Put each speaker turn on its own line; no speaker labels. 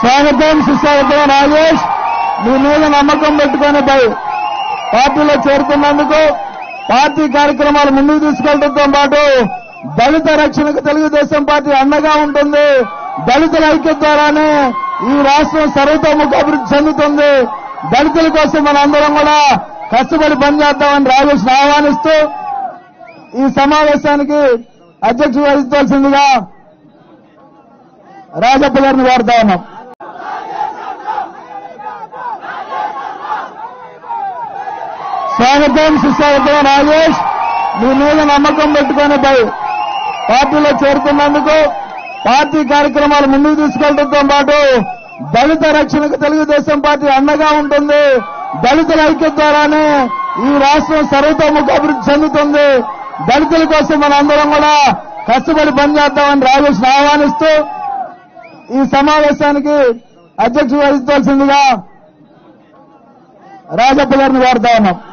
స్వాగతం సుస్వాగతం రాజేష్ మీ మీద నమ్మకం పెట్టుకొని పోయి పార్టీలో చేరుతున్నందుకు పార్టీ కార్యక్రమాలు ముందుకు తీసుకెళ్లడంతో పాటు దళిత రక్షణకు తెలుగుదేశం పార్టీ అండగా ఉంటుంది దళితుల ఐక్యత ద్వారానే ఈ రాష్ట్రం సర్వతోముఖ అభివృద్ధి చెందుతుంది దళితుల కోసం మన అందరం కూడా కష్టపడి పనిచేద్దామని రాజేష్ ఆహ్వానిస్తూ ఈ సమావేశానికి అధ్యక్షుడు వహించాల్సిందిగా రాజప్ప గారిని కోరుతా ఉన్నాం స్వాగతం సుస్వాగతం రాజేష్ మీ మీద నమ్మకం పెట్టుకొని పోయి పార్టీలో చేరుతున్నందుకు పార్టీ కార్యక్రమాలు ముందుకు తీసుకెళ్లడంతో పాటు దళిత రక్షణకు తెలుగుదేశం పార్టీ అండగా ఉంటుంది దళితుల ఐక్యత ద్వారానే ఈ రాష్ట్రం సర్వతోముఖ అభివృద్ధి చెందుతుంది దళితుల కోసం మన అందరం కూడా కష్టపడి పనిచేద్దామని రాజేష్ ఆహ్వానిస్తూ ఈ సమావేశానికి అధ్యక్షుడు వహించాల్సిందిగా రాజప్ప గారిని కోరుతా ఉన్నాం